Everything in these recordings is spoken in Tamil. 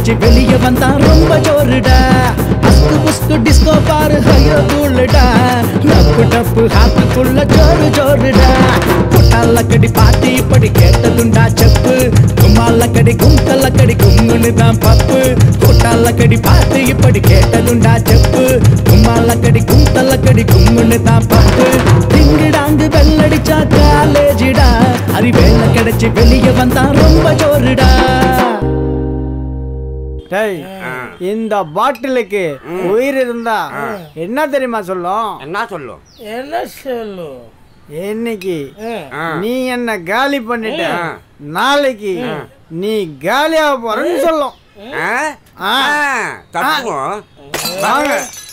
கிடைச்சு வெளியே வந்தா ரொம்ப ஜோருடா அஸ்கு புஸ்கு டிஸ்கோ பாரு ஹையோ தூளுடா டப்பு டப்பு ஹாத்துக்குள்ள ஜோரு ஜோருடா புட்டாலக்கடி பாட்டு இப்படி கேட்டதுண்டா செப்பு கும்மாலக்கடி கும்தலக்கடி கும்முன்னு தான் பப்பு புட்டாலக்கடி பாட்டு இப்படி கேட்டதுண்டா செப்பு கும்மாலக்கடி கும்தலக்கடி கும்முன்னு தான் பப்பு திங்கிடாங்கு வெள்ளடிச்சா காலேஜிடா அறிவேல கிடைச்சு வெளியே வந்தா ரொம்ப ஜோருடா டேய் இந்த பாட்டிலுக்கு உயிர் இருந்தா என்ன தெரியுமா சொல்லும் என்ன சொல்லும் என்ன சொல்லு இன்னைக்கு ஆ. நீ என்ன காலி பண்ணிட்ட நாளைக்கு நீ காலியாக போறன்னு சொல்லும் ஆ? ஆ. ஆ, தத்துவம் வாங்க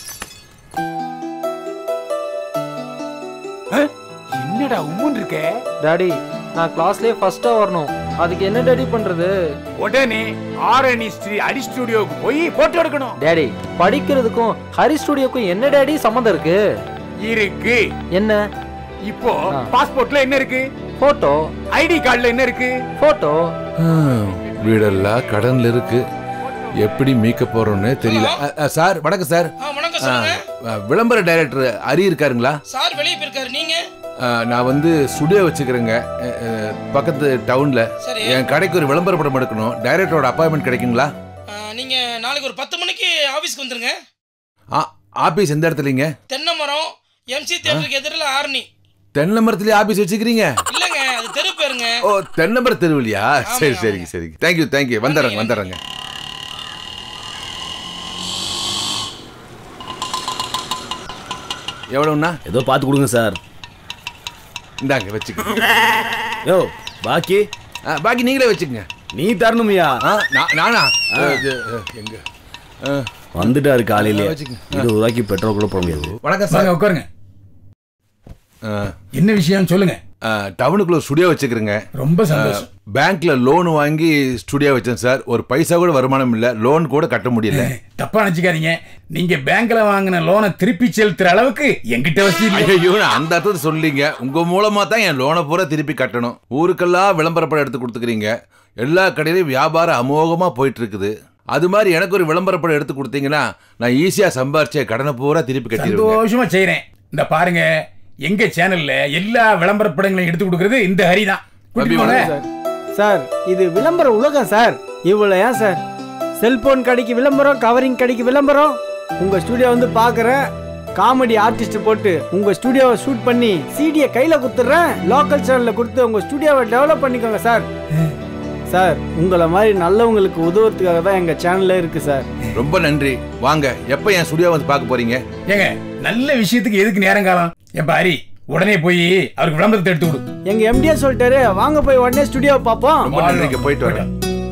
என்னடா உம்முன் இருக்க டாடி நான் கிளாஸ்லயே ஃபர்ஸ்டா வரணும் அதுக்கு என்ன டாடி பண்றது உடனே ஆரணி ஸ்ரீ அடி ஸ்டுடியோக்கு போய் போட்டோ எடுக்கணும் டாடி படிக்கிறதுக்கும் ஹரி ஸ்டுடியோக்கும் என்ன டாடி சம்மந்தம் இருக்கு இருக்கு என்ன இப்போ ஆ. பாஸ்போர்ட்ல என்ன இருக்கு போட்டோ ஐடி கார்டுல என்ன இருக்கு போட்டோ ஹம், வீடெல்லாம் கடன்ல இருக்கு எப்படி மீட்க போறோம்னு தெரியல அ, அ, சார் வணக்கம் சார் ஆ வணக்கம் ஆ, சொல்லுங்க அ, விளம்பர டைரக்டர் அரி இருக்காருங்களா சார் வெளியே போயிருக்காரு நீங்க ஆ, நான் வந்து ஸ்டுடியோ வச்சுக்கிறேங்க அ, அ, பக்கத்து டவுன்ல சரி என் கடைக்கு ஒரு விளம்பர படம் எடுக்கணும் டைரக்டரோட அப்பாயின்மெண்ட் கிடைக்குங்களா ஆ, நீங்க நாளைக்கு ஒரு பத்து மணிக்கு ஆபீஸ்க்கு வந்துருங்க ஆ ஆபீஸ் எந்த இடத்துலங்க தென்னை மரம் எம்சி தியேட்டருக்கு எதிரில் ஆரணி தென்னை மரத்துலயே ஆபீஸ் வச்சுக்கிறீங்க இல்லங்க அது தெரு பேருங்க ஓ தென்னமர தெருவிலியா சரி ஆமாங்க, சரிங்க சரிங்க தேங்க்யூ தேங்க்யூ வந்துடுறேங்க வந்துடுறேங்க எவ்வளோண்ணா ஏதோ பார்த்து கொடுங்க சார் இந்தாங்க வச்சுக்கோங்க யோ பாக்கி ஆ, பாக்கி நீங்களே வச்சுக்கோங்க நீ தரணுமியா ஆ, நா- நானா இது, எங்க ஆ, வந்துட்டாரு காலையிலே வச்சுக்கங்க. இருபது ரூபாய்க்கு பெட்ரோல் கூட போட முடியாது வணக்கம் சார் வாங்க உட்காருங்க ஆ, என்ன விஷயம் சொல்லுங்க ஆ, டவுனுக்குள்ள ஒரு ஸ்டுடியோ வச்சுக்கிறேங்க ரொம்ப சந்தோஷம் பேங்க்ல லோன் வாங்கி ஸ்டுடியோ வச்சேன் சார் ஒரு பைசா கூட வருமானம் இல்ல லோன் கூட கட்ட முடியல தப்பா நினைச்சுக்காதீங்க நீங்க பேங்க்ல வாங்கின லோனை திருப்பி செலுத்துற அளவுக்கு எங்கிட்ட வசதி இல்லை ஐயோ நான் அந்த அர்த்தத்தை சொல்லிங்க உங்க மூலமா தான் என் லோனை பூரா திருப்பி கட்டணும் ஊருக்கெல்லாம் விளம்பர படம் எடுத்து கொடுத்துக்கிறீங்க எல்லா கடையிலையும் வியாபாரம் அமோகமா போயிட்டு இருக்குது அது மாதிரி எனக்கு ஒரு விளம்பர படம் எடுத்து கொடுத்தீங்கன்னா நான் ஈஸியா சம்பாரிச்ச கடனை பூரா திருப்பி கட்டிடுவேன் சந்தோஷமா செய்றேன் இந்த பாருங்க எங்க சேனல்ல எல்லா விளம்பர படங்களையும் எடுத்து கொடுக்கறது இந்த ஹரி தான் தம்பி, சார் சார் இது விளம்பர உலகம் சார் இவ்வளோ ஏன் சார் செல்போன் கடைக்கு விளம்பரம் கவரிங் கடைக்கு விளம்பரம் உங்க ஸ்டுடியோ வந்து பார்க்குறேன் காமெடி ஆர்டிஸ்ட் போட்டு உங்க ஸ்டுடியோவை ஷூட் பண்ணி சிடியை கையில கொடுத்துட்றேன் லோக்கல் சேனல்ல கொடுத்து உங்க ஸ்டுடியோவை டெவலப் பண்ணிக்கோங்க சார் சார் உங்களை மாதிரி நல்லவங்களுக்கு உதவுறதுக்காக தான் எங்க சேனல்ல இருக்கு சார் ரொம்ப நன்றி வாங்க எப்ப என் ஸ்டுடியோ வந்து பார்க்க போறீங்க ஏங்க நல்ல விஷயத்துக்கு எதுக்கு நேரம் காலம் எப்ப ஹரி உடனே போய் அவருக்கு விளம்பரத்தை எடுத்து கொடு எங்க எம்டிஏ சொல்லிட்டாரு வாங்க போய் உடனே ஸ்டுடியோவை பார்ப்போம் ரொம்ப நன்றிங்க போயிட்டு வரேன்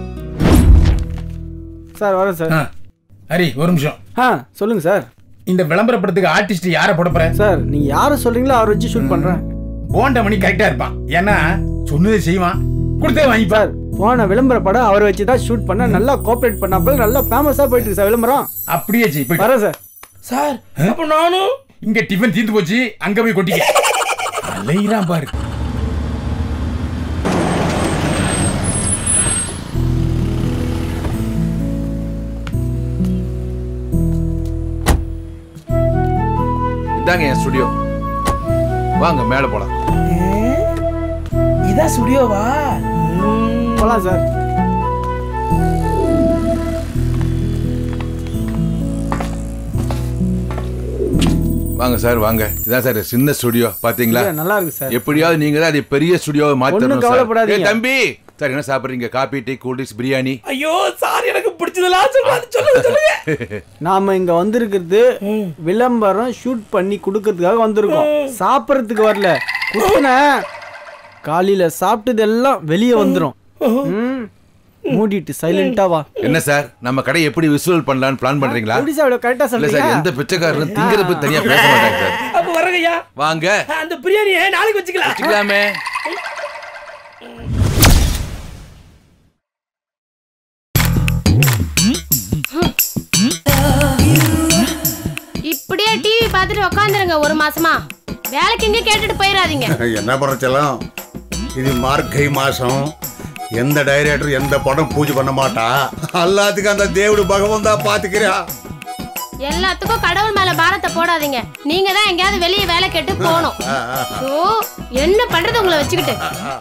சார் வரேன் சார் ஆ, ஹரி ஒரு நிமிஷம் ஆ சொல்லுங்க சார் இந்த விளம்பர படத்துக்கு ஆர்டிஸ்ட் யாரை போட போற சார் நீங்க யாரை சொல்றீங்களோ அவரை வச்சு ஷூட் பண்றேன் போண்ட மணி கரெக்டா இருப்பான் ஏன்னா சொன்னதை செய்வான் கொடுத்தே வாங்கிப்பார் சார் போன விளம்பர படம் அவரை வச்சு தான் ஷூட் பண்ண நல்லா கோஆப்ரேட் பண்ணாப்ப நல்லா ஃபேமஸா போயிட்டு இருக்கு சார் விளம்பரம் அப்படியே செய் போய் வரேன் சார் சார் அப்போ நானும் இங்க டிஃபன் தீர்ந்து போச்சு அங்க போய் கொட்டிக்க அலையிறான் பாரு இதாங்க என் ஸ்டுடியோ வாங்க மேல போலாம் இதான் ஸ்டுடியோவா போலாம் சார் வாங்க சார் வாங்க இதான் சார் சின்ன ஸ்டுடியோ பாத்தீங்களா இல்ல, நல்லா இருக்கு சார் எப்படியாவது நீங்க தான் அதை பெரிய ஸ்டுடியோவை மாத்தணும் ஒண்ணும் சார் கவலைப்படாதீங்க. ஏய், தம்பி சார் என்ன சாப்பிடுறீங்க coffee tea cool drinks biryani ஐயோ சார் எனக்கு பிடிச்சதெல்லாம் சொல்லுங்க சொல்லுங்க சொல்லுங்க நாம இங்க வந்திருக்கிறது விளம்பரம் ஷூட் பண்ணி கொடுக்கறதுக்காக வந்திருக்கோம் சாப்பிட்றதுக்கு வரல குத்துன காலையில சாப்பிட்டது எல்லாம் வெளியே வந்துரும் ம். மூடிட்டு சைலண்டா வா என்ன சார் நம்ம கடை எப்படி விசுவல் பண்ணலாம்னு பிளான் பண்றீங்களா எப்படி சார் இவ்வளவு கரெக்டா இல்ல சார் சொல்றீங்க எந்த பிச்சைக்காரரும் திங்கிறத பத்தி தனியா பேச மாட்டாங்க சார் அப்போ வரங்கய்யா வாங்க அந்த பிரியாணியை நாளைக்கு வச்சுக்கலாம் வச்சுக்கலாமே இப்படியே டிவி பார்த்துட்டு உட்காந்துருங்க ஒரு மாசமா வேலைக்கு எங்க கேட்டுட்டு போயிடாதீங்க என்ன பண்ணுறச்செல்லாம் இது மார்கை மாதம் எந்த டைரக்டர் எந்த படம் பூஜை பண்ண மாட்டா எல்லாத்துக்கும் அந்த தேவடு பகவான் தான் பாத்துக்கிறா எல்லாத்துக்கும் கடவுள் மேல பாரத்தை போடாதீங்க நீங்க தான் எங்கேயாவது வெளியே வேலை கேட்டு போகணும் ஓ என்ன பண்றது உங்களை வச்சுக்கிட்டு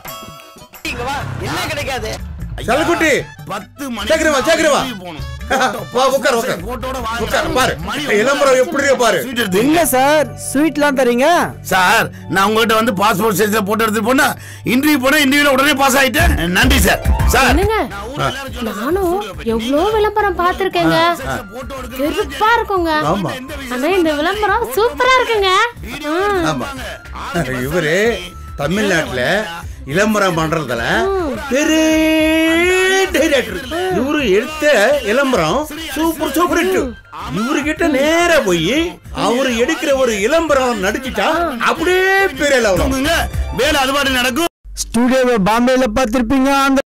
செல்லக்குட்டி பத்து சேக்கிரவா சேக்கிரவா வா உட்கார் உட்கார் உட்கார் பாரு இளம்பரம் எப்படி இருக்கு பாரு எங்க சார் ஸ்வீட்லாம் தரீங்க சார் நான் உங்ககிட்ட வந்து பாஸ்போர்ட் சைஸ்ல போட்டோ எடுத்துட்டு போனா இன்டர்வியூ போனா இன்டர்வியூல உடனே பாஸ் ஆயிட்டேன் நன்றி சார் சார் என்னங்க நானும் எவ்வளோ விளம்பரம் பார்த்திருக்கேங்க வெறுப்பா இருக்குங்க ஆமா. ஆனா இந்த விளம்பரம் சூப்பரா இருக்குங்க ம். ஆமா இவரு தமிழ்நாட்டுல விளம்பரம் பண்றதுல பெரிய டைரக்டர் இவரு எடுத்த விளம்பரம் சூப்பர் சூப்பர் ஹிட் இவரு கிட்ட நேரா போய் அவரு எடுக்கிற ஒரு விளம்பரம் நடிச்சிட்டா அப்படியே பெரிய லெவலம் வேலை அது பாட்டு நடக்கும் ஸ்டூடியோவை பாம்பேல பார்த்திருப்பீங்க அந்த